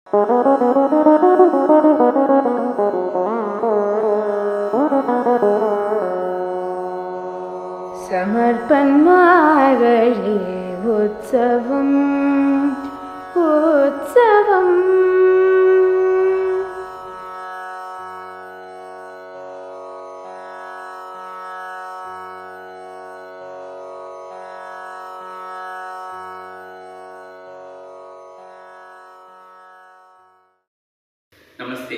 समर्पन्मागळे उत्सवम् उत्सवम् நமஸ்தே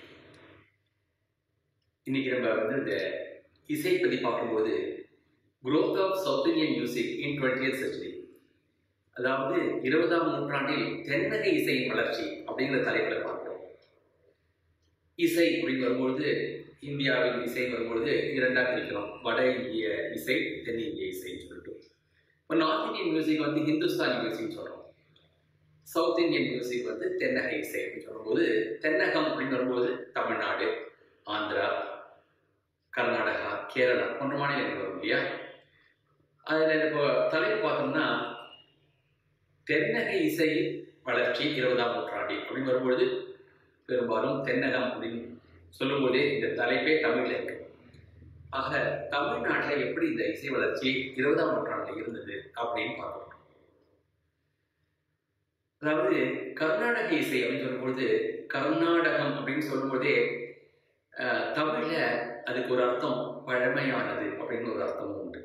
இன்னைக்கு நம்ம வந்து இந்த இசை பற்றி பார்க்கும்போது growth of South Indian music in twentieth century அதாவது இருபதாம் நூற்றாண்டில் தென்னக இசையின் வளர்ச்சி அப்படிங்கிற தலைப்பில் பார்க்கிறோம் இசை அப்படின்னு வரும்பொழுது இந்தியாவின் இசை வரும்பொழுது இரண்டாக பிரிக்கிறோம் வட இந்திய இசை தென்னிந்திய இசைன்னு சொல்லிட்டு இப்போ நார்த் இந்தியன் மியூசிக் வந்து ஹிந்துஸ்தானி மியூசிக்னு சொல்கிறோம் சவுத் இந்தியன் மியூசிக் வந்து தென்னக இசை அப்படின்னு சொல்லும்போது தென்னகம் அப்படின்னு வரும்போது தமிழ்நாடு ஆந்திரா கர்நாடகா கேரளா போன்ற மாநிலங்கள் வரும் இல்லையா அதில் இப்போ தலைப்பு பார்த்தோம்னா தென்னக இசை வளர்ச்சி இருபதாம் நூற்றாண்டில் அப்படின்னு வரும்பொழுது பெரும்பாலும் தென்னகம் அப்படின்னு சொல்லும்போதே இந்த தலைப்பே தமிழில் இருக்கு ஆக தமிழ்நாட்டில் எப்படி இந்த இசை வளர்ச்சி இருபதாம் நூற்றாண்டில் இருந்தது அப்படின்னு பார்க்கணும் அதாவது கர்நாடக இசை அப்படின்னு சொல்லும்பொழுது கர்நாடகம் அப்படின்னு சொல்லும்போதே அஹ், தமிழ்ல அதுக்கு ஒரு அர்த்தம் பழமையானது அப்படின்னு ஒரு அர்த்தமும் உண்டு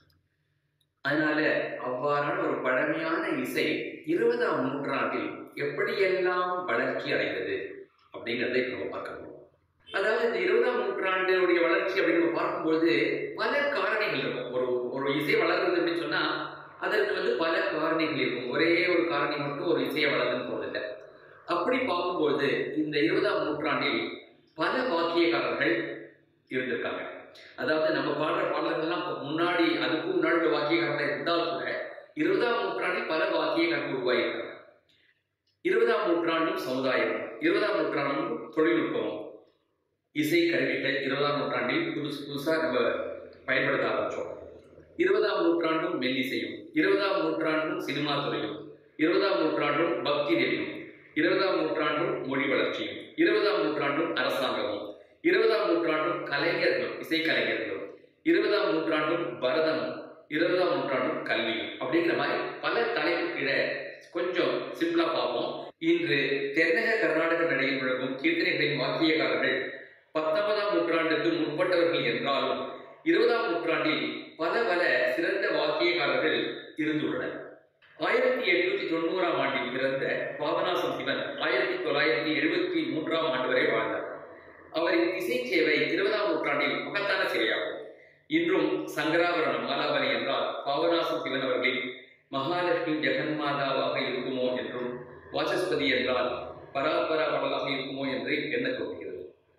அதனால அவ்வாறான ஒரு பழமையான இசை இருபதாம் நூற்றாண்டில் எப்படியெல்லாம் வளர்ச்சி அடைந்தது அப்படிங்கிறதை இப்ப நம்ம பார்க்கணும் அதாவது இந்த இருபதாம் நூற்றாண்டுடைய வளர்ச்சி அப்படின்னு நம்ம பார்க்கும்போது பல காரணிகள் இருக்கும் ஒரு ஒரு இசை வளருது அப்படின்னு சொன்னா அதற்கு வந்து பல காரணிகள் இருக்கும் ஒரே ஒரு காரணி மட்டும் ஒரு இசையை வளர்ந்துன்னு போவதில்லை அப்படி பார்க்கும்போது இந்த இருபதாம் நூற்றாண்டில் பல வாக்கியக்காரர்கள் இருந்திருக்காங்க அதாவது நம்ம பாடுற பாடல்கள்லாம் இப்ப முன்னாடி அதுக்கும் முன்னாடி உள்ள வாக்கியக்காரர்கள் இருந்தால் கூட இருபதாம் நூற்றாண்டில் பல வாக்கியக்காரர்கள் உருவாகியிருக்காங்க இருபதாம் நூற்றாண்டும் சமுதாயம் இருபதாம் நூற்றாண்டும் தொழில்நுட்பம் இசை கருவிகள் இருபதாம் நூற்றாண்டில் புதுசு புதுசாக நம்ம பயன்படுத்த ஆரம்பிச்சோம் இருபதாம் நூற்றாண்டும் மெல்லிசையும் இருபதாம் நூற்றாண்டும் சினிமா துறையும் இருபதாம் நூற்றாண்டும் பக்தி நெறியும் இருபதாம் நூற்றாண்டும் மொழி வளர்ச்சியும் இருபதாம் நூற்றாண்டும் அரசாங்கமும் இருபதாம் நூற்றாண்டும் கலைஞர்களும் இசைக்கலைஞர்களும் இருபதாம் நூற்றாண்டும் பரதமும் இருபதாம் நூற்றாண்டும் கல்வியும் அப்படிங்கிற மாதிரி பல தலைப்பு கீழே கொஞ்சம் சிம்பிளா பார்ப்போம் இன்று தென்னக கர்நாடக நடையில் விளக்கும் கீர்த்தனைகளின் வாக்கியக்காரர்கள் பத்தொன்பதாம் நூற்றாண்டுக்கு முற்பட்டவர்கள் என்றாலும் இருபதாம் நூற்றாண்டில் பல பல சிறந்த வாக்கியக்காரர்கள் இருந்துள்ளனர் ஆயிரத்தி எட்நூத்தி தொண்ணூறாம் ஆண்டில் பிறந்த பாபநாசம் சிவன் ஆயிரத்தி தொள்ளாயிரத்தி எழுபத்தி மூன்றாம் ஆண்டு வரை வாழ்ந்தார் அவரின் இசை சேவை இருபதாம் நூற்றாண்டில் மகத்தான சேவையாகும் இன்றும் சங்கராபரணம் மாலாபலி என்றால் பாபநாசம் சிவன் அவர்களின் மகாலட்சுமி ஜெகன்மாதாவாக இருக்குமோ என்றும் வாசஸ்பதி என்றால் பராபரா பாடலாக இருக்குமோ என்று எண்ண தோன்றுகிறது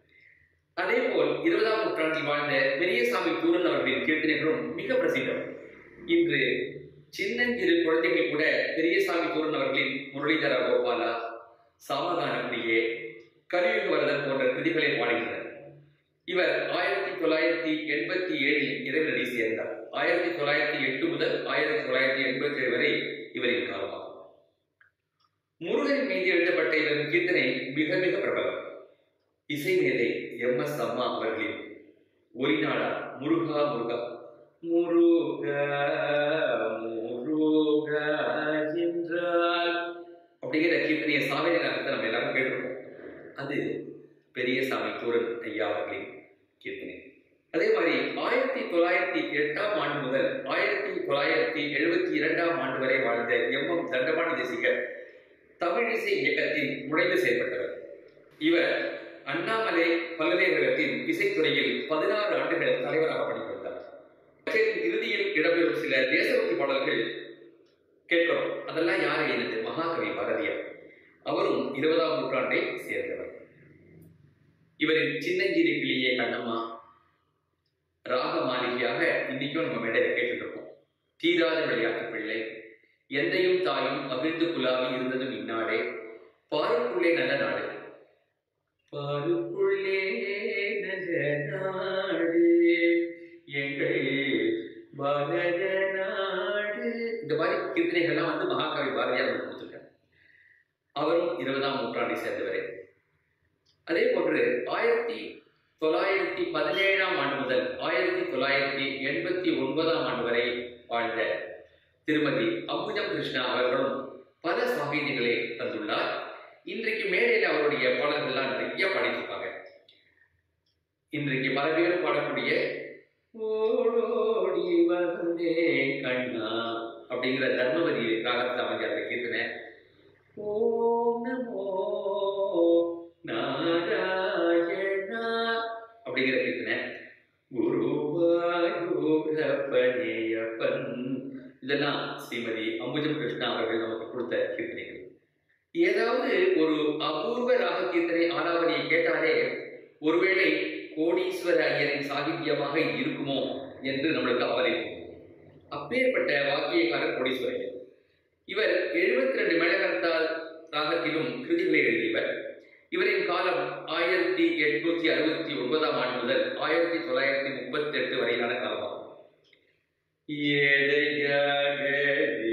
அதேபோல் இருபதாம் நூற்றாண்டில் வாழ்ந்த பெரியசாமி பூரன் அவர்களின் கீர்த்தனைகளும் மிக பிரசித்தம் இன்று சின்னஞ்சிறு குழந்தைகள் கூட பெரியசாமி பூரன் அவர்களின் முரளிதர கோபாலா சாமகான பிரியே கலியுக வரதன் போன்ற கிருதிகளை பாடுகின்றனர் இவர் ஆயிரத்தி தொள்ளாயிரத்தி எண்பத்தி ஏழில் இறைவனடி சேர்ந்தார் ஆயிரத்தி தொள்ளாயிரத்தி எட்டு முதல் ஆயிரத்தி தொள்ளாயிரத்தி எண்பத்தி ஏழு வரை இவரின் காலமாகும் முருகன் மீது எழுதப்பட்ட இவரின் கீர்த்தனை மிக மிக பிரபலம் இசை மேதை எம் எஸ் அம்மா அவர்களின் ஒலிநாடா முருகா முருகா முருகா முருகா என்றால் அப்படிங்கிற கீர்த்தனையை சாமியை நகரத்தை நம்ம எல்லாரும் கேட்டிருப்போம் அது பெரியசாமி தூரன் ஐயா அவர்களின் கீர்த்தனை அதே மாதிரி ஆயிரத்தி தொள்ளாயிரத்தி எட்டாம் ஆண்டு முதல் ஆயிரத்தி தொள்ளாயிரத்தி எழுபத்தி இரண்டாம் ஆண்டு வரை வாழ்ந்த எம் எம் தண்டபாணி தேசிகர் தமிழிசை இயக்கத்தின் முனைந்து செயல்பட்டவர் இவர் அண்ணாமலை பல்கலைக்கழகத்தின் இசைத்துறையில் பதினாறு ஆண்டுகள் தலைவராக பணிபுரிந்தார் இவற்றின் இறுதியில் இடம்பெறும் சில தேசபக்தி பாடல்கள் கேட்கிறோம் அதெல்லாம் யார் எழுது மகாகவி பாரதியார் அவரும் இருபதாம் நூற்றாண்டை சேர்ந்தவர் இவரின் சின்னஞ்சிறு கிளியே கண்ணம்மா ராக மாளிகையாக இன்னைக்கும் நம்ம மேடையில கேட்டுட்டு இருக்கோம் தீராத விளையாட்டு பிள்ளை எந்தையும் தாயும் மகிழ்ந்து குலாவி இருந்ததும் இந்நாடே பாருக்குள்ளே நல்ல நாடு பாருக்குள்ளே நல்ல நாடு எங்கள் பாரத நாடு இந்த மாதிரி கீர்த்தனைகள்லாம் வந்து மகாகவி பாரதியார் நமக்கு கொடுத்துருக்காரு அவரும் இருபதாம் நூற்றாண்டை சேர்ந்தவரே அதே போன்று ஆயிரத்தி தொள்ளாயிரத்தி பதினேழாம் ஆண்டு முதல் ஆயிரத்தி தொள்ளாயிரத்தி எண்பத்தி ஒன்பதாம் ஆண்டு வரை வாழ்ந்த திருமதி அம்புஜம் கிருஷ்ணா அவர்களும் பல சாகித்யங்களை தந்துள்ளார் இன்றைக்கு மேடையில் அவருடைய பாடல்கள்லாம் நிறைய பாடியிருப்பாங்க இன்றைக்கு பல பேரும் பாடக்கூடிய ஓடோடி வந்தே கண்ணா அப்படிங்கிற தர்மபதி ராகத்தில் அமைஞ்ச அந்த கீர்த்தனை ஓம் நமோ நாராயணா அப்படிங்கிற கீர்த்தனை குருவாயூரப்பனேயப்பன் இதெல்லாம் ஸ்ரீமதி அம்புஜம் கிருஷ்ணா அவர்கள் நமக்கு கொடுத்த கீர்த்தனைகள் ஏதாவது ஒரு அபூர்வ ராக கீர்த்தனை ஆலாவதியை கேட்டாலே ஒருவேளை கோடீஸ்வர ஐயரின் சாகித்யமாக இருக்குமோ என்று நம்மளுக்கு அவரை அப்பேற்பட்ட வாக்கியக்காரர் கோடீஸ்வர ஐயர் இவர் எழுபத்தி ரெண்டு மேலகர்த்தால் ராகத்திலும் கிருதிகளை எழுதியவர் இவரின் காலம் ஆயிரத்தி எட்நூத்தி அறுபத்தி ஒன்பதாம் ஆண்டு முதல் ஆயிரத்தி தொள்ளாயிரத்தி முப்பத்தி எட்டு வரையிலான காலமாகும் ஏழையாகவே,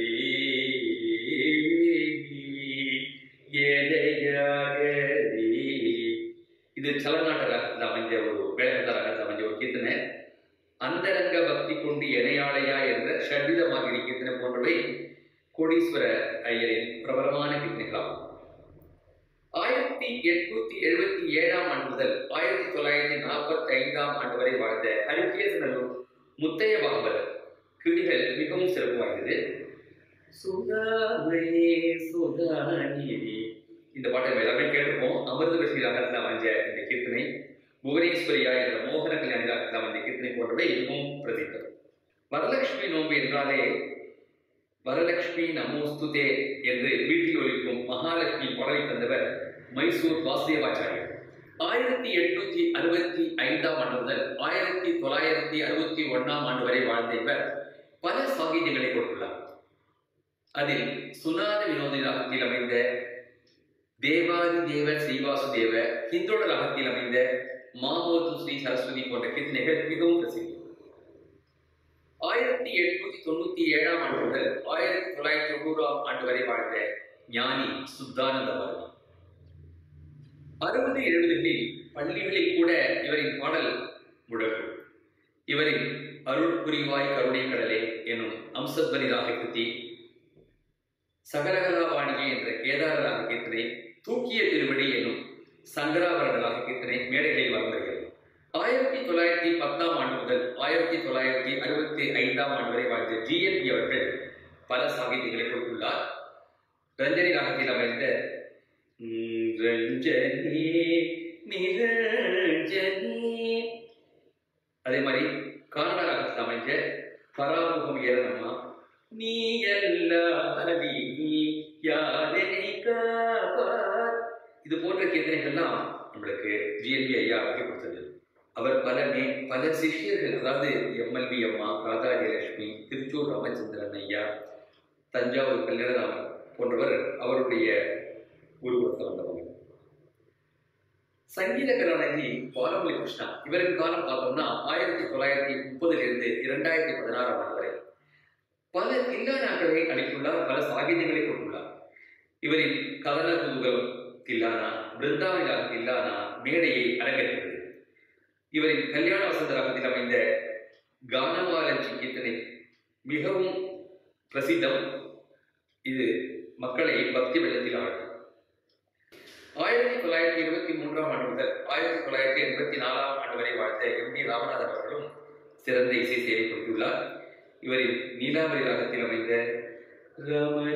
ஏழையாகவே. இது சலநாட்ட ராகத்தில் அமைஞ்ச ஒரு வேளகத்த ராகத்தில் அமைஞ்ச ஒரு கீர்த்தனை அந்தரங்க பக்தி கொண்டு இணையாளையா என்ற ஷட்விதமாகிரி கீர்த்தனை போன்றவை கோடீஸ்வர ஐயரின் பிரபலமான கீர்த்தனைகளாகும் ஆயிரத்தி எட்நூத்தி எழுபத்தி ஏழாம் ஆண்டு முதல் ஆயிரத்தி தொள்ளாயிரத்தி நாற்பத்தி ஐந்தாம் ஆண்டு வரை வாழ்ந்த ஹரிகேசனூர் முத்தைய பாகவதர் கிருதிகள் மிகவும் சிறப்பு வாய்ந்தது சுதாமணி சுதாநிதி இந்த பாட்டை நம்ம எல்லாமே கேட்டிருப்போம் அமிர்த பஷி ராகத்தில் அமைஞ்ச இந்த கீர்த்தனை புவனேஸ்வரியா என்ற மோகன கல்யாணி ராகத்தில் அமைந்த கீர்த்தனை போன்றவை மிகவும் பிரசித்தம் வரலட்சுமி நோன்பு என்றாலே வரலட்சுமி நமோஸ்துதே என்று வீட்டில் ஒலிக்கும் மகாலட்சுமி பாடலை தந்தவர் மைசூர் வாசுதேவாச்சாரியர் ஆயிரத்தி எட்நூத்தி அறுபத்தி ஐந்தாம் ஆண்டு முதல் ஆயிரத்தி தொள்ளாயிரத்தி அறுபத்தி ஒன்னாம் ஆண்டு வரை வாழ்ந்த இவர் பல சாகித்யங்களை கொடுத்துள்ளார் அதில் சுனாத வினோதி ராகத்தில் அமைந்த தேவாதி தேவ ஸ்ரீவாசுதேவ ஹிந்தோட ராகத்தில் அமைந்த மாமோது ஸ்ரீ சரஸ்வதி போன்ற கீர்த்தனைகள் மிகவும் பிரசித்தி ஆயிரத்தி எட்நூத்தி தொண்ணூத்தி ஏழாம் ஆண்டு முதல் ஆயிரத்தி தொள்ளாயிரத்தி தொண்ணூறாம் ஆண்டு வரை வாழ்ந்த ஞானி சுத்தானந்த பாரதி அறுபது எழுபதுகளில் பள்ளிகளில் கூட இவரின் பாடல் முழங்கும் இவரின் அருள் புரிவாய் கருணை கடலே எனும் அம்சத்வனி ராக கிருதி சகரகலா வாணிகை என்ற கேதார ராக கீர்த்தனை தூக்கிய திருவடி எனும் சங்கராபரண ராக கீர்த்தனை மேடைகளில் வளர்ந்து வருகிறது ஆயிரத்தி தொள்ளாயிரத்தி பத்தாம் ஆண்டு முதல் ஆயிரத்தி தொள்ளாயிரத்தி அறுபத்தி ஐந்தாம் ஆண்டு வரை வாழ்ந்த ஜிஎன்பி அவர்கள் பல சாகித்யங்களை கொடுத்துள்ளார் ரஞ்சனி ராகத்தில் அமைந்த ம், ரஞ்சனி நிரஞ்சனி அதே மாதிரி கன்னட ராகத்தில் அமைஞ்ச பராமுகம் ஏறனம்மா நீ எல்லாரி யாரை காப்பார் இது போன்ற கீர்த்தனைகள்லாம் நம்மளுக்கு ஜிஎன்பி ஐயா அவர்கள் கொடுத்தது அவர் பல மே பல சிஷ்யர்கள் அதாவது எம்எல்வி அம்மா ராதா ஜெயலட்சுமி திருச்சூர் ராமச்சந்திரன் ஐயா தஞ்சாவூர் கல்யாணராமன் போன்றவர் அவருடைய உருவத்தை வந்தவங்க சங்கீத கலாநிதி பாலமொழி கிருஷ்ணா இவரின் காலம் பார்த்தோம்னா ஆயிரத்தி தொள்ளாயிரத்தி முப்பதிலிருந்து இரண்டாயிரத்தி பதினாறாம் ஆண்டு வரை பல தில்லானாக்களை அளித்துள்ளார் பல சாகித்யங்களை கொண்டுள்ளார் இவரின் கதன குதூகலம் தில்லானா பிருந்தாவனாக தில்லானா மேடையை அரங்கேற்றது இவரின் கல்யாண வசந்த ராகத்தில் அமைந்த கானவாலஞ்சி கீர்த்தனை மிகவும் பிரசித்தம் இது மக்களை பக்தி வெள்ளத்தில் ஆழ்த்தும் ஆயிரத்தி தொள்ளாயிரத்தி இருபத்தி மூன்றாம் ஆண்டு முதல் ஆயிரத்தி தொள்ளாயிரத்தி எண்பத்தி நாலாம் ஆண்டு வரை வாழ்ந்த எம் டி ராமநாதன் அவர்களும் சிறந்த இசை சேவை கொடுத்துள்ளார் இவரின் நீலாவரி ராகத்தில் அமைந்த ராம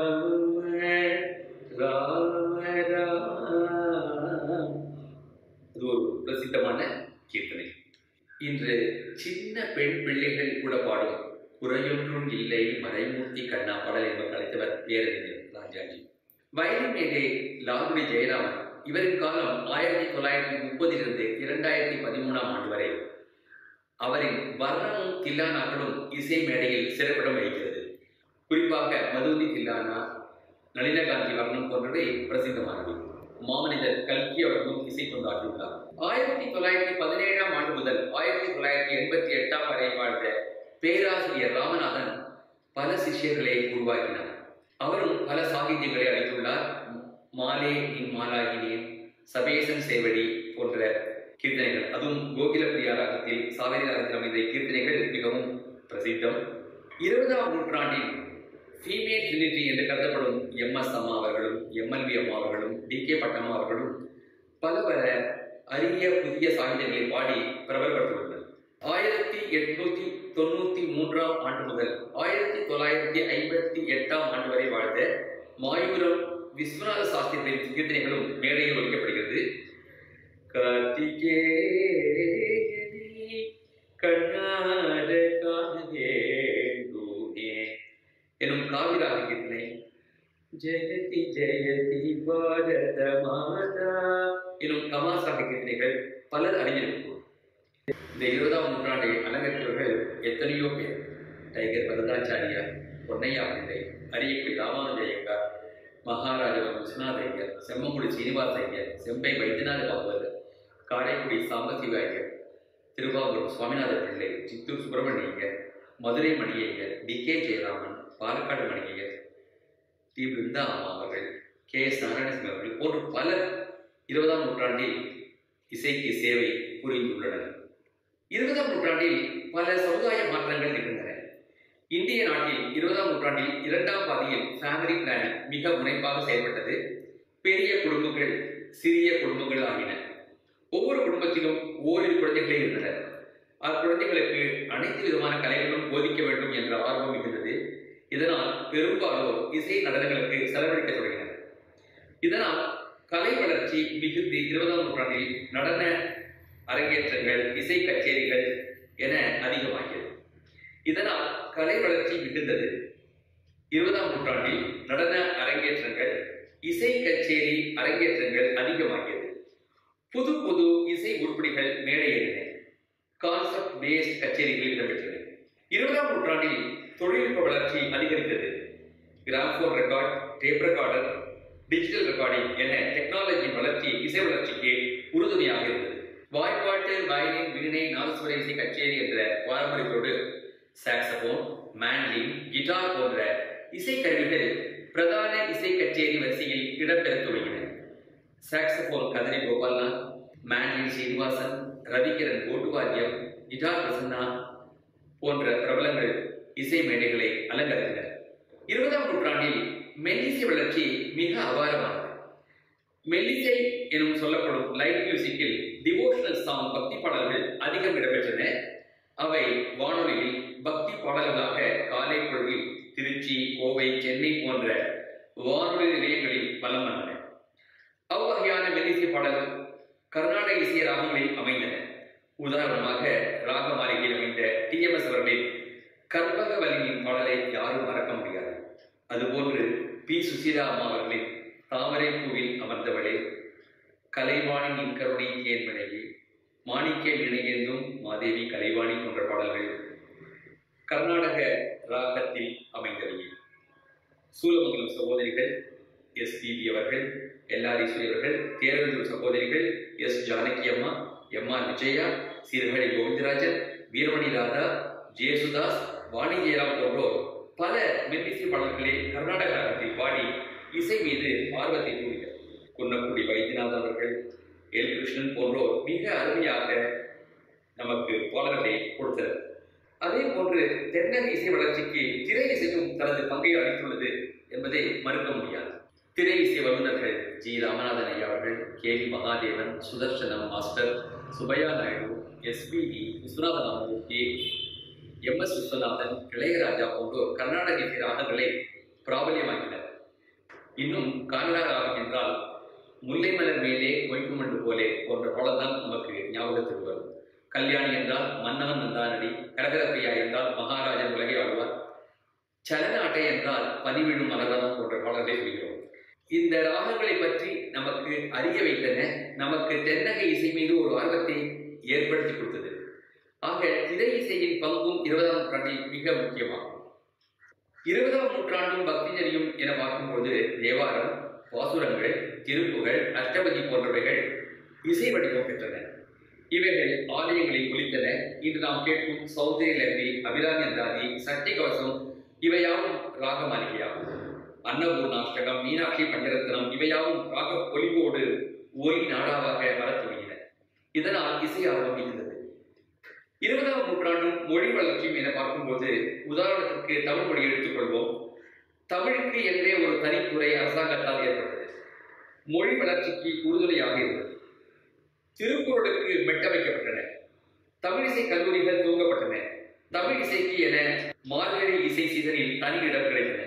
ராம ராம ராம் அது ஒரு பிரசித்தமான கீர்த்தனை இன்று சின்ன பெண் பிள்ளைகள் கூட பாடும் குறையொன்றும் இல்லை மறைமூர்த்தி கண்ணா பாடல் என்பவர் அழைத்தவர் பேரறிஞர் ராஜாஜி வயலின் மேலே லாகுடி ஜெயராமன் இவரின் காலம் ஆயிரத்தி தொள்ளாயிரத்தி முப்பதிலிருந்து இரண்டாயிரத்தி பதிமூணாம் ஆண்டு வரை அவரின் வர்ணமும் தில்லானாக்களும் இசை மேடையில் சிறப்பிடம் வகிக்கிறது குறிப்பாக மதுவதி தில்லானா நளினகாந்தி வர்ணம் போன்றவை பிரசித்தமானவை மாமனிதர் கல்கி அவர்களும் இசை கொண்டாடியுள்ளார் ஆயிரத்தி தொள்ளாயிரத்தி பதினேழாம் ஆண்டு முதல் ஆயிரத்தி தொள்ளாயிரத்தி எண்பத்தி எட்டாம் வரை வாழ்ந்த பேராசிரியர் ராமநாதன் பல சிஷ்யர்களை உருவாக்கினார் அவரும் பல சாகித்யங்களை அளித்துள்ளார் மாலே நின் மாலாகினியின் சபேசன் சேவடி போன்ற கீர்த்தனைகள் அதுவும் கோகில பிரியா ராகத்தில் சாவேரி ராகத்தில் அமைந்த கீர்த்தனைகள் மிகவும் பிரசித்தம் இருபதாம் நூற்றாண்டில் ஃபீமேல் ட்ரினிட்டி என்று கருதப்படும் எம் எஸ் அம்மா அவர்களும் எம்எல்வி அம்மா அவர்களும் டி கே பட்டம்மா அவர்களும் பல பல அரிய புதிய சாகித்யங்களை பாடி பிரபலப்படுத்தியுள்ளனர் ஆயிரத்தி எட்நூத்தி தொண்ணூத்தி மூன்றாம் ஆண்டு முதல் ஆயிரத்தி தொள்ளாயிரத்தி ஐம்பத்தி எட்டாம் ஆண்டு வரை வாழ்ந்த மாயூரம் விஸ்வநாத சாஸ்திரிகளின் கீர்த்தனைகளும் மேடையில் ஒழிக்கப்படுகிறது கார்த்திகேயனி கண்ணார காணவேண்டுமே எனும் காவிராக கீர்த்தனை ஜெயதி ஜெயதி பாரத மாதா எனும் கமாசாக கீர்த்தனைகள் பலர் அறிஞர்கள் இந்த இருபதாம் நூற்றாண்டை அலங்கரித்தவர்கள் எத்தனையோ பேர் டைகர் வரதாச்சாரியா பொன்னையா பிள்ளை Ariyakudi Ramanuja Iyengar மகாராஜவன் Viswanatha Iyer Semmangudi Srinivasa Iyer செம்பை Vaidyanatha Bhagavathar Karaikudi Sambasiva Iyer Thiruvarur Swaminatha Pillai Chittoor Subramania Iyer Madurai Mani Iyer T K Jayaraman Palakkad Mani Iyer T Brinda Amma அவர்கள் கே எஸ் நாராயணசிங் அவர்கள் போன்ற பலர் இருபதாம் நூற்றாண்டில் இசைக்கு சேவை புரிந்துள்ளனர் இருபதாம் நூற்றாண்டில் பல சமுதாய மாற்றங்கள் நிகழ்ந்தன இந்திய நாட்டில் இருபதாம் நூற்றாண்டில் இரண்டாம் பாதியில் ஃபேமிலி பிளானிங் மிக முனைப்பாக செயல்பட்டது பெரிய குடும்பங்கள் சிறிய குடும்பங்கள் ஆகின ஒவ்வொரு குடும்பத்திலும் ஓரிரு குழந்தைகளே இருந்தனர் அக்குழந்தைகளுக்கு அனைத்து விதமான கலைகளும் போதிக்க வேண்டும் என்ற ஆர்வம் மிகுந்தது இதனால் பெரும்பாலோர் இசை நடனங்களுக்கு செலவழிக்க தொடங்கினர் இதனால் கலை வளர்ச்சி மிகுந்து இருபதாம் நூற்றாண்டில் நடன அரங்கேற்றங்கள் இசை கச்சேரிகள் என அதிகமாகியது இதனால் கலை வளர்ச்சி மிகுந்தது இருபதாம் நூற்றாண்டில் நடன அரங்கேற்றங்கள் இசை கச்சேரி அரங்கேற்றங்கள் அதிகமாகியது புது புது இசை உருப்படிகள் மேடையேறின கான்செப்ட் பேஸ்ட் கச்சேரிகள் இடம்பெற்றன இருபதாம் நூற்றாண்டில் தொழில்நுட்ப வளர்ச்சி அதிகரித்தது gramophone record tape recorder digital recording என டெக்னாலஜியின் வளர்ச்சி இசை வளர்ச்சிக்கு உறுதுணையாக இருந்தது வாய்ப்பாட்டு வயலின் வீணை நாதஸ்வர இசை கச்சேரி என்ற பாரம்பரியத்தோடு சாக்ஸபோன் மேண்ட்லின் கிட்டார் போன்ற இசைக்கருவிகள் பிரதான இசை கச்சேரி வரிசையில் இடம்பெற துவங்கின சாக்ஸபோன் கதரி கோபால்நாத் மேண்ட்லின் சீனிவாசன் ரவிகிரண் ஓட்டுவாத்தியம் கிட்டார் பிரசன்னா போன்ற பிரபலங்கள் இசை மேடைகளை அலங்கரித்தனர் இருபதாம் நூற்றாண்டில் மெல்லிசை வளர்ச்சி மிக அபாரமானது மெல்லிசை எனும் சொல்லப்படும் லைட் மியூசிக்கில் டிவோஷனல் சாங் பக்தி பாடல்கள் அதிகம் இடம்பெற்றன அவை வானொலியில் பக்தி பாடல்களாக காலை பொழுதில் திருச்சி கோவை சென்னை போன்ற வானொலி நிலையங்களில் வலம் வந்தன அவ்வகையான மெல்லிசை பாடல்கள் கர்நாடக இசை ராகங்களில் அமைந்தன உதாரணமாக ராக மாளிகையில் அமைந்த டிஎம்எஸ் அவர்களின் கற்பகவல்லியின் பாடலை யாரும் மறக்க முடியாது அதுபோன்று பி சுசீலா அம்மா அவர்களின் தாமரை பூவில் அமர்ந்தவளே கலைவாணியின் கருணை தேன்மனையே மாணிக்க இணையேந்தும் மாதேவி கலைவாணி போன்ற பாடல்கள் கர்நாடக ராகத்தில் அமைந்தவையே சூலமங்கலம் சகோதரிகள் எஸ் பிபி அவர்கள் எல்ஆர் ஈஸ்வரி அவர்கள் தேரந்தூர் சகோதரிகள் S Janaki Amma M R Vijaya Sirkazhi Govindarajan Veeramani Radha Jayasudas Vani Jayaram போன்றோர் பல மெல்லிசை பாடல்களை கர்நாடக ராகத்தில் பாடி இசை மீது ஆர்வத்தை தூண்டினர் குன்னக்குடி வைத்தியநாதன் அவர்கள் எல் கிருஷ்ணன் போன்றோர் மிக அருமையாக நமக்கு பாடல்களை கொடுத்தனர் அதே போன்று தென்னக இசை வளர்ச்சிக்கு திரை இசையும் தனது பங்கை அளித்துள்ளது என்பதை மறுக்க முடியாது திரை இசை வல்லுநர்கள் ஜி ராமநாதன் ஐயா அவர்கள் K V Mahadevan Sudarsanam master Subbaiah Naidu SPT Viswanatha Ramamurthy M S Viswanathan Ilaiyaraaja போன்றோர் கர்நாடக இசை ராகங்களை பிராபல்யமாக்கினர் இன்னும் கானடா ராகம் என்றால் முல்லை மலர் மேலே மொய்க்குமண்டு போலே போன்ற பாடல்தான் நமக்கு ஞாபகத்துக்கு வரும் கல்யாணி என்றால் மன்னவன் நந்தானடி கடகரப்பையா என்றால் மகாராஜன் உலகை ஆழ்வார் சலன அட்டை என்றால் பனிவிழும் மலர்தான் போன்ற பாடல்களை சொல்கிறோம் இந்த ராகங்களை பற்றி நமக்கு அறிய வைத்தன நமக்கு தென்னக இசை மீது ஒரு ஆர்வத்தை ஏற்படுத்தி கொடுத்தது ஆக திரை இசையின் பங்கும் இருபதாம் நூற்றாண்டில் மிக முக்கியமாகும் இருபதாம் நூற்றாண்டும் பக்தி நெறியும் என பார்க்கும்போது தேவாரம் பாசுரங்கள் திருப்புகள் அஷ்டபதி போன்றவைகள் இசை வடிவம் பெற்றன இவைகள் ஆலயங்களில் ஒலித்தன இன்று நாம் கேட்கும் சௌந்தரிய லஹரி அபிராமி அந்தாதி சக்தி கவசம் இவையாவும் ராக மாளிகையாகும் அன்னபூர்ணாஷ்டகம் மீனாட்சி பஞ்சரத்னம் இவையாவும் ராக பொலிவோடு ஒலி நாடாவாக வரத் தொடங்கின இதனால் இசை ஆர்வம் இருந்தது இருபதாம் நூற்றாண்டும் மொழி வளர்ச்சியும் என பார்க்கும்போது உதாரணத்திற்கு தமிழ் மொழியை எடுத்துக்கொள்வோம் தமிழுக்கு என்றே ஒரு தனித்துறை அரசாங்கத்தால் ஏற்பட்டது மொழி வளர்ச்சிக்கு உறுதுணையாக இருந்தது திருக்குறளுக்கு மெட்டமைக்கப்பட்டன தமிழிசை கல்லூரிகள் துவங்கப்பட்டன தமிழ் இசைக்கு என மார்கழி இசை சீசனில் தனி இடம் கிடைத்தன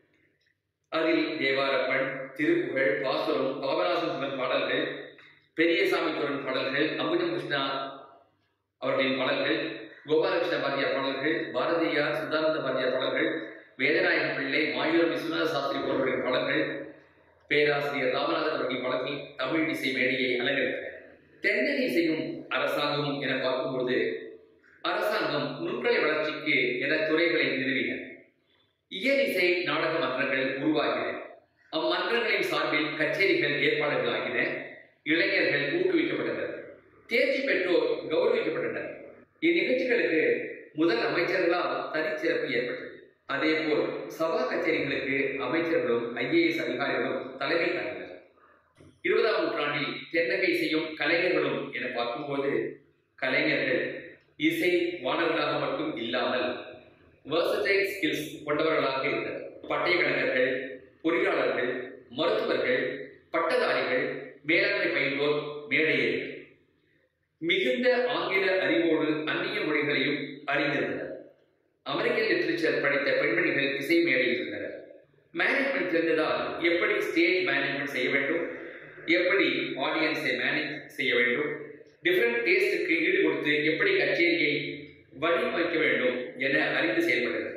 அதில் தேவாரப்பன் திருப்புகழ் பாசுரம் பாபநாசன் சிவன் பாடல்கள் பெரியசாமி தோரன் பாடல்கள் அம்புஜம் கிருஷ்ணா அவர்களின் பாடல்கள் கோபாலகிருஷ்ண பாரதியார் பாடல்கள் பாரதியார் சுதானந்த பாரதியார் பாடல்கள் வேதநாயக பிள்ளை மாயூரம் விஸ்வநாத சாஸ்திரி போன்றவர்களின் பாடல்கள் பேராசிரியர் ராமநாதன் அவர்களின் பாடல்கள் தமிழ் இசை மேடையை அலங்கரித்தன தென்னக இசையும் அரசாங்கமும் என பார்க்கும்போது அரசாங்கம் நுண்கலை வளர்ச்சிக்கு என துறைகளை நிறுவின இயல் இசை நாடக மன்றங்கள் உருவாகின அம்மன்றங்களின் சார்பில் கச்சேரிகள் ஏற்பாடுகளாகின இளைஞர்கள் ஊக்குவிக்கப்பட்டனர் தேர்ச்சி பெற்றோர் கௌரவிக்கப்பட்டனர் இந்நிகழ்ச்சிகளுக்கு முதல் அமைச்சர்களால் தனிச்சிறப்பு ஏற்பட்டது அதேபோல் சபா கச்சேரிகளுக்கு அமைச்சர்களும் ஐஏஎஸ் அதிகாரிகளும் தலைமை தாங்கினர் இருபதாம் நூற்றாண்டில் தென்னகை இசையும் கலைஞர்களும் என பார்க்கும்போது கலைஞர்கள் இசை வாணர்களாக மட்டும் இல்லாமல் versatile ஸ்கில்ஸ் கொண்டவர்களாக இருந்தனர் பட்டய கணக்கர்கள் பொறியாளர்கள் மருத்துவர்கள் பட்டதாரிகள் மேலாண்மை பயின்றோர் மேடையேறினர் மிகுந்த ஆங்கில அறிவோடு அந்நிய மொழிகளையும் அறிந்திருந்தனர் அமெரிக்கன் லிட்ரேச்சர் படித்த பெண்மணிகள் இசை மேடையில் இருந்தனர் மேனேஜ்மெண்ட் தெரிந்ததால் எப்படி ஸ்டேஜ் மேனேஜ்மெண்ட் செய்ய வேண்டும் எப்படி ஆடியன்ஸை மேனேஜ் செய்ய வேண்டும் டிஃப்ரெண்ட் டேஸ்டுக்கு ஈடு கொடுத்து எப்படி கச்சேரியை வடிவமைக்க வேண்டும் என அறிந்து செயல்பட்டனர்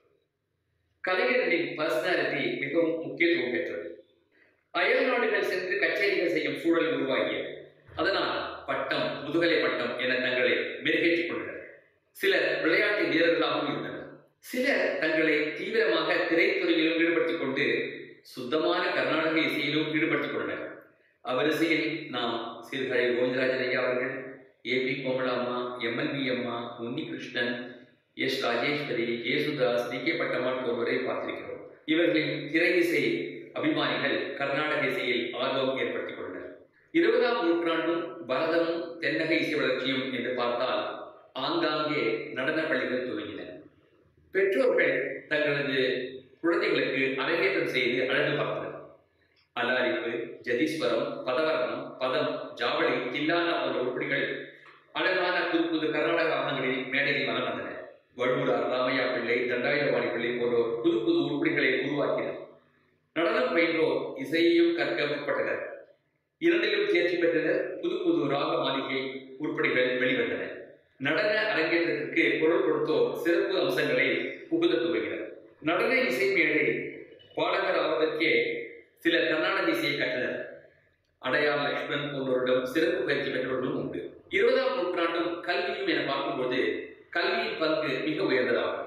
கலைஞர்களின் பர்சனாலிட்டி மிகவும் முக்கியத்துவம் பெற்றது அயல் நாடுகள் சென்று கச்சேரிகள் செய்யும் சூழல் உருவாகியது அதனால் பட்டம் முதுகலை பட்டம் என தங்களை மெருகேற்றிக் கொண்டனர் சிலர் விளையாட்டு வீரர்களாகவும் இருந்தனர் சிலர் தங்களை தீவிரமாக திரைத்துறையிலும் ஈடுபடுத்திக் கொண்டு சுத்தமான கர்நாடக இசையிலும் ஈடுபடுத்திக் கொண்டனர் அவரிசையில் நாம் சிறுகலை கோவிந்தராஜன் ஐயா அவர்கள் ஏ B Komalamma MLV Amma Unnikrishnan S Rajeswari Yesudas D K Pattammal போன்றவரை பார்த்திருக்கிறோம் இவர்களின் திரை இசை அபிமானிகள் கர்நாடக இசையில் ஆர்வம் ஏற்படுத்திக் கொண்டனர் இருபதாம் நூற்றாண்டும் பரதமும் தென்னக இசை வளர்ச்சியும் என்று பார்த்தால் ஆங்காங்கே நடன பள்ளிகள் துவங்கின பெற்றோர்கள் தங்களது குழந்தைகளுக்கு அரங்கேற்றம் செய்து அழகு பார்த்தனர் அலாரிப்பு ஜதீஸ்வரம் பதவரணம் பதம் ஜாவளி தில்லானா போன்ற உருப்படிகள் அழகான புது புது கர்நாடக ராகங்களில் மேடையில் வலம் வந்தன வடுவூரார் ராமையா பிள்ளை தண்டாயுதவாணி பிள்ளை போன்றோர் புது புது உருப்படிகளை உருவாக்கினர் நடனம் பயின்றோர் இசையையும் கற்க முற்பட்டனர் இரண்டிலும் தேர்ச்சி பெற்றனர் புது புது ராக மாளிகை உருப்படிகள் வெளிவந்தன நடன அரங்கேற்றத்திற்கு பொருள் கொடுத்தோர் சிறப்பு அம்சங்களை புகுத துவங்கினர் நடன இசை மேடை பாடகர் ஆவதற்கே சில கர்நாடக இசையை கற்றனர் அடையார் லக்ஷ்மண் போன்றோரிடம் சிறப்பு பயிற்சி பெற்றவர்களும் உண்டு இருபதாம் நூற்றாண்டும் கல்வியும் என பார்க்கும்போது கல்வியின் பங்கு மிக உயர்ந்ததாகும்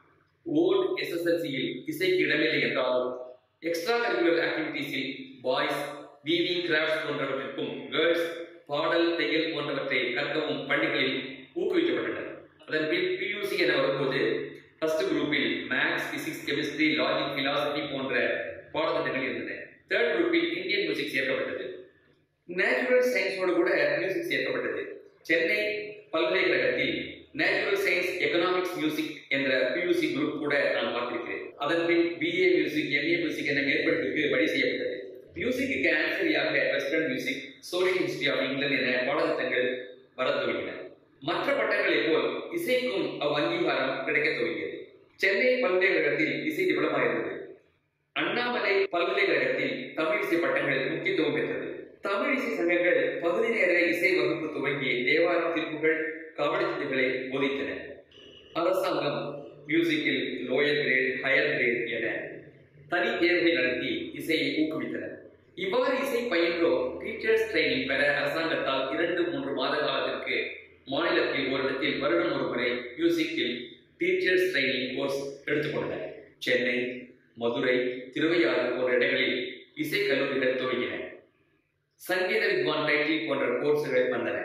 ஓல்ட் எஸ்எஸ்எல்சியில் இசைக்கு இடமில்லை என்றாலும் எக்ஸ்ட்ரா கரிக்குலர் ஆக்டிவிட்டீஸில் பாய்ஸ் வீவிங் கிராஃப்ட்ஸ் போன்றவற்றிற்கும் கேர்ள்ஸ் பாடல் தையல் போன்றவற்றை கற்கவும் பள்ளிகளில் ஊக்குவிக்கப்பட்டனர் அதன் பின் பியூசி என வரும்போது ஃபர்ஸ்ட் குரூப்பில் maths physics chemistry logic philosophy போன்ற பாடத்திட்டங்கள் இருந்தன தேர்ட் குரூப்பில் இந்தியன் மியூசிக் சேர்க்கப்பட்டது நேச்சுரல் சயின்ஸோடு கூட மியூசிக் சேர்க்கப்பட்டது சென்னை பல்கலைக்கழகத்தில் நேச்சுரல் சயின்ஸ் எக்கனாமிக்ஸ் மியூசிக் என்ற பியூசி குரூப் கூட நான் பார்த்திருக்கிறேன் அதன் பின் பிஏ மியூசிக் எம்ஏ மியூசிக் என மேற்படிப்புக்கு வழி செய்யப்பட்டது மியூசிக்கு ஆன்சரியாக western music social history of England என பாடத்திட்டங்கள் வர துவங்கின மற்ற பட்டங்களைப் போல் இசைக்கும் அவ் அங்கீகாரம் கிடைக்க துவங்கியது சென்னை பல்கலைக்கழகத்தில் இசை டிப்ளமா இருந்தது அண்ணாமலை பல்கலைக்கழகத்தில் தமிழ் இசை பட்டங்கள் முக்கியத்துவம் பெற்றது தமிழ் இசை சங்கங்கள் பகுதி நேர இசை வகுப்பு துவங்கி தேவாரம் திருப்புகள் கவனச்சிட்டுகளை போதித்தன அரசாங்கம் மியூசிக்கில் லோயர் கிரேட் ஹையர் கிரேட் என தனி தேர்வை நடத்தி இசையை ஊக்குவித்தனர் இவ்வாறு இசை பயின்றோர் டீச்சர்ஸ் ட்ரைனிங் பெற அரசாங்கத்தால் இரண்டு மூன்று மாத காலத்திற்கு மாநிலத்தில் ஒரு இடத்தில் வருடம் ஒரு முறை மியூசிக்கில் டீச்சர்ஸ் ட்ரைனிங் கோர்ஸ் எடுத்துக்கொண்டனர் சென்னை மதுரை திருவையாறு போன்ற இடங்களில் இசை கல்லூரிகள் துவங்கின சங்கீத வித்வான் டைட்டில் போன்ற கோர்ஸுகள் வந்தன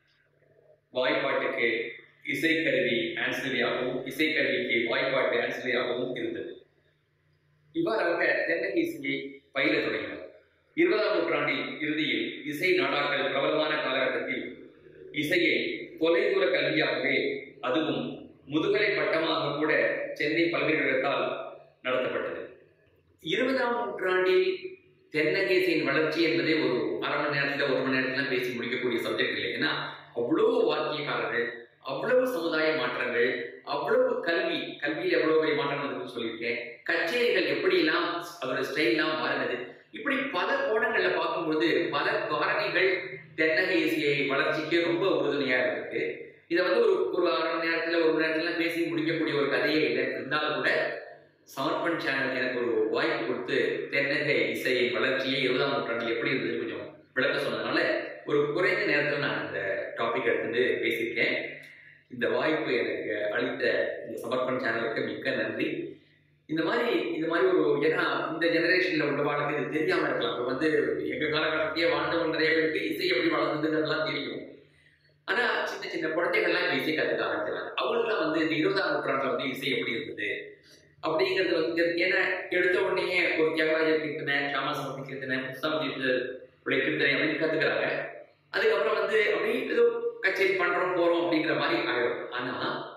வாய்ப்பாட்டுக்கு இசைக்கருவி ஆன்சிலரியாகவும் இசைக்கருவிக்கு வாய்ப்பாட்டு ஆன்சிலரியாகவும் இருந்தது இவ்வாறாக தென்னக இசையை பயில தொடங்கினார் இருபதாம் நூற்றாண்டின் இறுதியில் இசை நாடாக்கள் பிரபலமான காலகட்டத்தில் இசையை தொலைதூர கல்வியாகவே அதுவும் முதுகலை பட்டமாக கூட சென்னை பல்கலைக்கழகத்தால் நடத்தப்பட்டது இருபதாம் நூற்றாண்டில் தென்னகேசியின் வளர்ச்சி என்பதே ஒரு அரை மணி நேரத்தில் ஒரு மணி நேரத்தில் பேசி முடிக்கக்கூடிய சப்ஜெக்ட் இல்லை ஏன்னா அவ்வளவு வாக்கியக்காரர்கள் அவ்வளவு சமுதாய மாற்றங்கள் அவ்வளவு கல்வி கல்வியில் எவ்வளவு பெரிய மாற்றம் வந்ததுன்னு சொல்லியிருக்கேன் கச்சேரிகள் எப்படியெல்லாம் அதோட ஸ்டைல்லாம் மாறினது இப்படி பல கோணங்களில் பார்க்கும்போது பல காரணிகள் தென்னக இசையை வளர்ச்சிக்கு ரொம்ப உறுதுணையா இருக்கு இதை வந்து ஒரு ஒரு அரை மணி நேரத்தில் ஒரு மணி நேரத்துல பேசி முடிக்கக்கூடிய ஒரு கதையே இல்லை இருந்தாலும் கூட சமர்ப்பண் சேனல் எனக்கு ஒரு வாய்ப்பு கொடுத்து தென்னக இசையின் வளர்ச்சியை இருபதாம் நூற்றாண்டில் எப்படி இருந்தது கொஞ்சம் விளக்க சொன்னதுனால ஒரு குறைந்த நேரத்தில் நான் இந்த டாபிக் எடுத்துட்டு பேசியிருக்கேன் இந்த வாய்ப்பு எனக்கு அளித்த இந்த சமர்ப்பண் சேனலுக்கு மிக்க நன்றி இந்த மாதிரி இந்த மாதிரி ஒரு ஏன்னா இந்த ஜெனரேஷன்ல உள்ளவாளுக்கு இது தெரியாம இருக்கலாம் இப்போ வந்து எங்க காலகட்டத்தையே வாழ்ந்தவங்க நிறைய பேருக்கு இசை எப்படி வளர்ந்ததுன்றதுலாம் தெரியும் ஆனா சின்ன சின்ன குழந்தைகள்லாம் இப்போ இசை கற்றுக்க ஆரம்பிக்கிறாங்க அவங்களுக்குலாம் வந்து இந்த இருபதாம் நூற்றாண்டுல வந்து இசை எப்படி இருந்தது அப்படிங்கிறது வந்து ஏன்னா எடுத்த உடனே ஒரு தியாகராஜ கீர்த்தனை சாமாசமத்தி கீர்த்தனை முஸ்தாம் உடைய கீர்த்தனை அப்படின்னு கத்துக்கிறாங்க அதுக்கப்புறம் வந்து அப்படி ஏதோ கச்சேரி பண்றோம் போறோம் அப்படிங்கிற மாதிரி ஆயிடும் ஆனா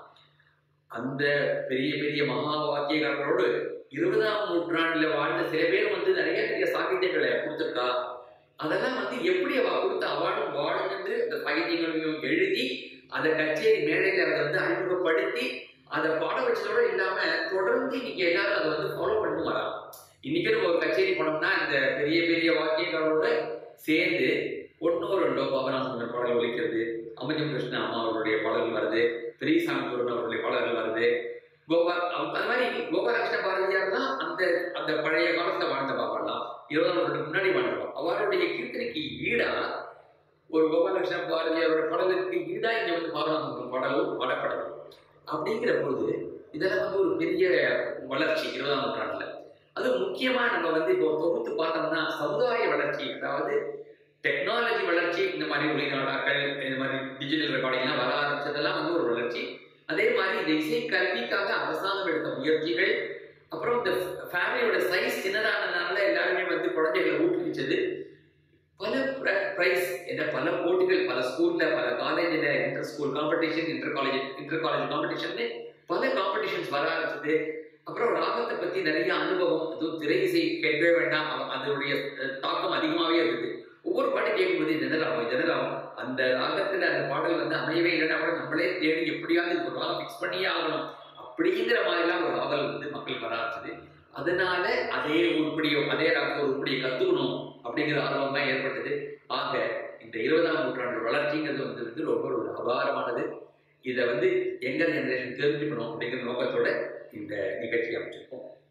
அந்த பெரிய பெரிய மகா வாக்கியக்காரர்களோடு இருபதாம் நூற்றாண்டுல வாழ்ந்த சில பேர் வந்து நிறைய பெரிய சாகித்யங்களை கொடுத்துருக்கா அதெல்லாம் வந்து எப்படி அவ கொடுத்த அவார்டும் வாழ்ந்துட்டு அந்த சாகித்யங்களையும் எழுதி அதை கச்சேரி மேடையில அதை வந்து அறிமுகப்படுத்தி அதை பாட வச்சதோட இல்லாம தொடர்ந்து இன்னைக்கு எல்லாரும் அதை வந்து ஃபாலோ பண்ணிட்டு வராங்க இன்னைக்கு நம்ம ஒரு கச்சேரி பண்ணோம்னா இந்த பெரிய பெரிய வாக்கியங்களோட சேர்ந்து ஒன்னோ ரெண்டோ பாபநாசன் பாடல் ஒழிக்கிறது அமிர்தம் கிருஷ்ண அம்மா அவர்களுடைய பாடல்கள் வருது பெரியசாமி குருன் அவர்களுடைய பாடல்கள் வருது கோபா அது மாதிரி கோபாலகிருஷ்ண பாரதியார் தான் அந்த அந்த பழைய காலத்துல வாழ்ந்த பாப்பாலாம் இருபதாம் நூற்றாண்டுக்கு முன்னாடி வாழ்ந்தோம் அவருடைய கீர்த்தனைக்கு ஈடா ஒரு கோபாலகிருஷ்ண பாரதியாரோட பாடலுக்கு ஈடா இங்க வந்து பாபநாசன் பாடலும் பாடப்படணும் அப்படிங்கிற போது இதெல்லாம் வந்து ஒரு பெரிய வளர்ச்சி இருபதாம் நூற்றாண்டுல அது முக்கியமா நம்ம வந்து இப்போ தொகுத்து பார்த்தோம்னா சமுதாய வளர்ச்சி அதாவது டெக்னாலஜி வளர்ச்சி இந்த மாதிரி ஒளி நாடாக்கள் இந்த மாதிரி டிஜிட்டல் ரெக்கார்டிங்லாம் வர ஆரம்பிச்சதெல்லாம் வந்து ஒரு வளர்ச்சி அதே மாதிரி இந்த இசை கல்விக்காக அரசாங்கம் எடுத்த முயற்சிகள் அப்புறம் இந்த ஃபேமிலியோட சைஸ் சின்னதானதுனால எல்லாருமே வந்து குழந்தைகளை ஊக்குவிச்சது பல ப்ரைஸ் என்ன பல போட்டிகள் பல ஸ்கூல்ல பல காலேஜில் inter school competition inter college inter college competition பல காம்படிஷன்ஸ் வர ஆரம்பிச்சது அப்புறம் ராகத்தை பத்தி நிறைய அனுபவம் அதுவும் திரை இசை கேட்கவே வேண்டாம் அவ- அதனுடைய அஹ், தாக்கம் அதிகமாகவே இருக்குது ஒவ்வொரு பாட்டு கேட்கும்போது இது என்ன ராகம் இது என்ன ராகம் அந்த ராகத்துல அந்த பாடல் வந்து அமையவே இல்லைன்னா கூட நம்மளே தேடி எப்படியாவது இது ஒரு ராகம் ஃபிக்ஸ் பண்ணியே ஆகணும் அப்படிங்கிற மாதிரிலாம் ஒரு ராகல் வந்து மக்கள் வர ஆரம்பிச்சது அதனால அதே உருப்படியோ அதே ராகத்தை உருப்படியை கத்துக்கணும் அப்படிங்கிற ஆர்வம் தான் ஏற்பட்டது ஆக இந்த இருபதாம் நூற்றாண்டு வளர்ச்சிங்கிறது வந்து வந்து ரொம்ப ஒரு அபாரமானது இதை வந்து எங்க ஜெனரேஷன் தெரிஞ்சுக்கணும் அப்படிங்கிற நோக்கத்தோட இந்த நிகழ்ச்சி அமைச்சிருக்கோம்